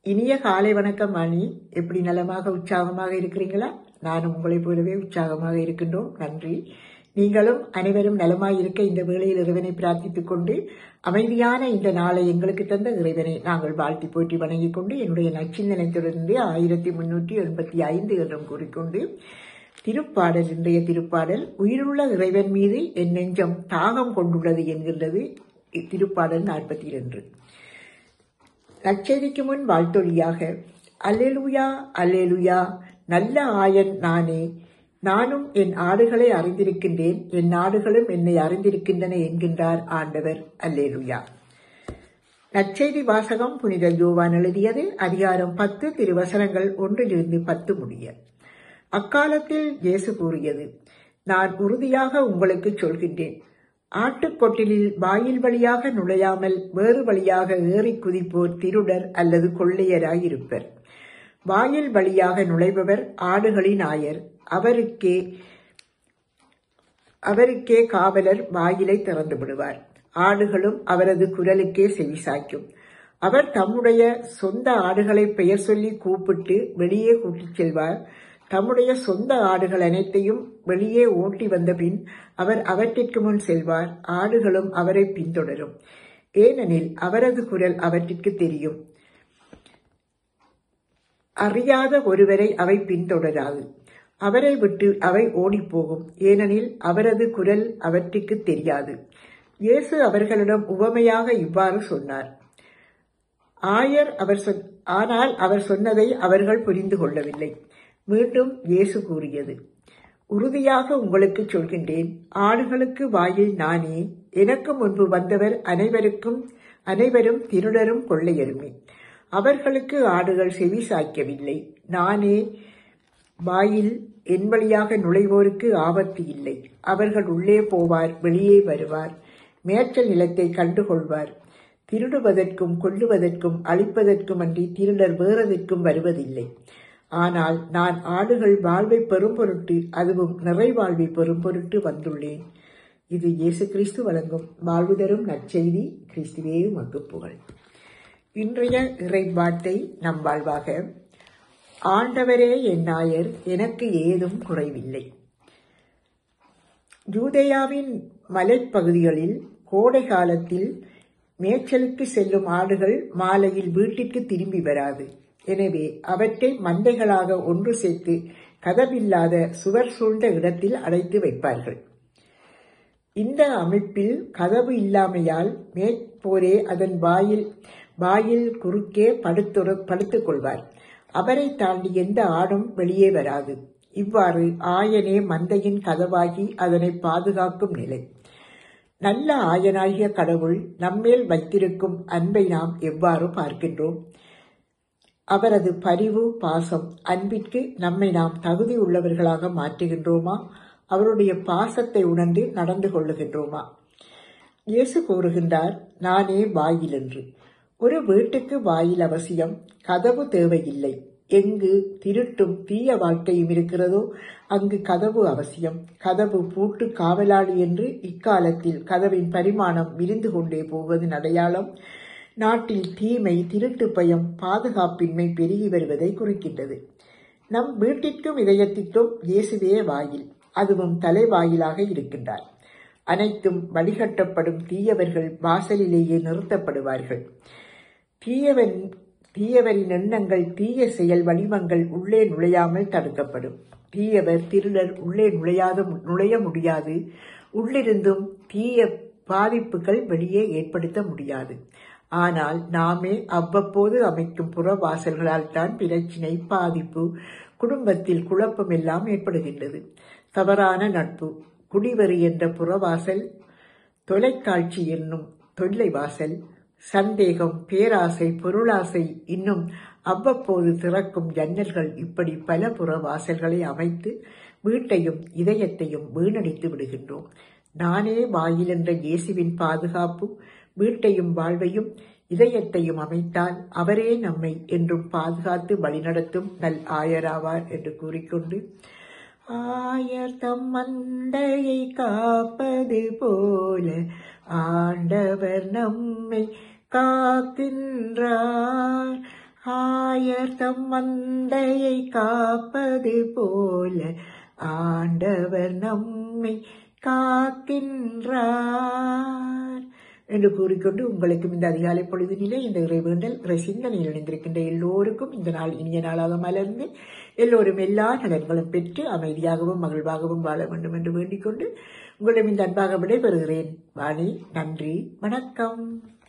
இனிய காலை வணக்கம் மணி எப்படி நலமாக உற்சாகமாக இருக்கிறீங்களா நானும் உங்களைப் போலவே உற்சாகமாக இருக்கின்றோம் நன்றி நீங்களும் அனைவரும் நலமாய் இருக்க இந்த வேளையில் இறைவனை பிரார்த்தித்துக் கொண்டு அமைதியான இந்த நாளை எங்களுக்கு தந்த இறைவனை நாங்கள் வாழ்த்தி போற்றி வணங்கிக் கொண்டு என்னுடைய நச்சிந்தனை தொடர்ந்து ஆயிரத்தி முன்னூற்றி எண்பத்தி ஐந்து என்றும் கூறிக்கொண்டு திருப்பாடல் இன்றைய திருப்பாடல் உயிருள்ள இறைவன் மீது என் நெஞ்சம் தாகம் கொண்டுள்ளது என்கின்றது திருப்பாடல் நாற்பத்தி இரண்டு நற்செய்திக்கு முன் வாழ்த்தொழியாக அல்லேலுயா அல்லேலுயா நல்ல ஆயன் நானே நானும் என் ஆடுகளை அறிந்திருக்கின்றேன் என் ஆடுகளும் என்னை அறிந்திருக்கின்றன என்கின்றார் ஆண்டவர் அல்லேலுயா நற்செய்தி வாசகம் புனித யோவான் எழுதியது அதிகாரம் பத்து திருவசனங்கள் ஒன்றிலிருந்து பத்து முடிய அக்காலத்தில் இயேசு கூறியது நான் உறுதியாக உங்களுக்கு சொல்கின்றேன் ஆட்டுக்கொட்டிலில் வாயில் வழியாக நுழையாமல் வேறு வழியாக ஏறி குதிப்போர் திருடர் அல்லது கொள்ளையராயிருப்பர் வாயில் வழியாக நுழைபவர் ஆடுகளின் ஆயர் அவருக்கே அவருக்கே காவலர் வாயிலை திறந்து விடுவார் ஆடுகளும் அவரது குரலுக்கே செவிசாய்க்கும் அவர் தம்முடைய சொந்த ஆடுகளை பெயர் சொல்லி கூப்பிட்டு வெளியே கூட்டிச் செல்வார் தம்முடைய சொந்த ஆடுகள் அனைத்தையும் வெளியே ஓட்டி வந்த பின் அவர் அவற்றிற்கு முன் செல்வார் ஆடுகளும் அவரை பின்தொடரும் ஏனெனில் அவரது குரல் அவற்றிற்கு தெரியும் அறியாத ஒருவரை அவை பின்தொடராது அவரை விட்டு அவை ஓடிப்போகும் ஏனெனில் அவரது குரல் அவற்றுக்கு தெரியாது இயேசு அவர்களிடம் உவமையாக இவ்வாறு சொன்னார் ஆயர் அவர் சொன் ஆனால் அவர் சொன்னதை அவர்கள் புரிந்து கொள்ளவில்லை மீண்டும் இயேசு கூறியது உறுதியாக உங்களுக்கு சொல்கின்றேன் ஆடுகளுக்கு வாயில் நானே எனக்கு முன்பு வந்தவர் அனைவருக்கும் அனைவரும் திருடரும் கொள்ளையருமே அவர்களுக்கு ஆடுகள் செவி சாய்க்கவில்லை நானே வாயில் என் வழியாக நுழைவோருக்கு ஆபத்து இல்லை அவர்கள் உள்ளே போவார் வெளியே வருவார் மேய்ச்சல் நிலத்தை கண்டுகொள்வார் திருடுவதற்கும் கொல்லுவதற்கும் அழிப்பதற்கும் அன்றி திருடர் வேறதற்கும் வருவதில்லை ஆனால் நான் ஆடுகள் வாழ்வை பெறும் பொருட்டு அதுவும் நிறைவாழ்வை பெறும் பொருட்டு வந்துள்ளேன் இது இயேசு கிறிஸ்து வழங்கும் வாழ்வு தரும் நற்செய்தி கிறிஸ்துவே மக்கு புகழ் இன்றைய இறைவார்த்தை நம் வாழ்வாக ஆண்டவரே என் நாயர் எனக்கு ஏதும் குறைவில்லை ஜூதேயாவின் மலைப்பகுதிகளில் கோடை காலத்தில் மேய்ச்சலுக்கு செல்லும் ஆடுகள் மாலையில் வீட்டிற்கு திரும்பி வராது எனவே அவற்றை மந்தைகளாக ஒன்று சேர்த்து கதவில்லாத சுவர் சூழ்ந்த இடத்தில் அடைத்து வைப்பார்கள் இந்த அமைப்பில் கதவு இல்லாமையால் மேற்போரே அதன் வாயில் வாயில் குறுக்கே படுத்து படுத்துக் கொள்வார் அவரை தாண்டி எந்த ஆடும் வெளியே வராது இவ்வாறு ஆயனே மந்தையின் கதவாகி அதனை பாதுகாக்கும் நிலை நல்ல ஆயனாகிய கடவுள் நம்மேல் வைத்திருக்கும் அன்பை நாம் எவ்வாறு பார்க்கின்றோம் அவரது பரிவு பாசம் அன்பிற்கு நம்மை நாம் தகுதி உள்ளவர்களாக மாற்றுகின்றோமா அவருடைய பாசத்தை உணர்ந்து நடந்து கொள்ளுகின்றோமா இயேசு கூறுகின்றார் நானே வாயில் என்று ஒரு வீட்டுக்கு வாயில் அவசியம் கதவு தேவையில்லை எங்கு திருட்டும் தீய வாழ்க்கையும் இருக்கிறதோ அங்கு கதவு அவசியம் கதவு பூட்டு காவலாளி என்று இக்காலத்தில் கதவின் பரிமாணம் விரிந்து கொண்டே போவதன் அடையாளம் நாட்டில் தீமை திருட்டு பயம் பாதுகாப்பின்மை பெருகி வருவதை குறிக்கின்றது நம் வீட்டிற்கும் இதயத்திற்கும் இயேசுவே வாயில் அதுவும் தலைவாயிலாக இருக்கின்றார் அனைத்தும் வழிகட்டப்படும் தீயவர்கள் வாசலிலேயே நிறுத்தப்படுவார்கள் தீயவன் தீயவரின் எண்ணங்கள் தீய செயல் வடிவங்கள் உள்ளே நுழையாமல் தடுக்கப்படும் தீயவர் திருடர் உள்ளே நுழையாத நுழைய முடியாது உள்ளிருந்தும் தீய பாதிப்புகள் வெளியே ஏற்படுத்த முடியாது ஆனால் நாமே அவ்வப்போது அமைக்கும் புறவாசல்களால் தான் பிரச்சினை பாதிப்பு குடும்பத்தில் குழப்பம் எல்லாம் ஏற்படுகின்றது தவறான நட்பு குடிவரி என்ற புறவாசல் தொலைக்காட்சி என்னும் தொல்லை வாசல் சந்தேகம் பேராசை பொருளாசை இன்னும் அவ்வப்போது திறக்கும் ஜன்னல்கள் இப்படி பல புற வாசல்களை அமைத்து வீட்டையும் இதயத்தையும் வீணடித்து விடுகின்றோம் நானே வாயில் என்ற இயேசுவின் பாதுகாப்பு வீட்டையும் வாழ்வையும் இதயத்தையும் அமைத்தால் அவரே நம்மை என்றும் பாதுகாத்து வழிநடத்தும் நல் ஆயராவார் என்று கூறிக்கொண்டு ஆயர் தம் மந்தையை காப்பது போல ஆண்டவர் நம்மை காக்கின்றார் ஆயர் தம் மந்தையை காப்பது போல ஆண்டவர் நம்மை காக்கின்றார் என்று கூறிக்கொண்டு உங்களுக்கும் இந்த அதிகாலை பொழுதினிலே இந்த இறைவேண்டல் இறை சிந்தனையில் இணைந்திருக்கின்ற எல்லோருக்கும் இந்த நாள் இனிய நாளாக மலர்ந்து எல்லோரும் எல்லா நலன்களும் பெற்று அமைதியாகவும் மகிழ்வாகவும் வாழ வேண்டும் என்று வேண்டிக் கொண்டு உங்களிடம் இந்த அன்பாக விடைபெறுகிறேன் வாணி நன்றி வணக்கம்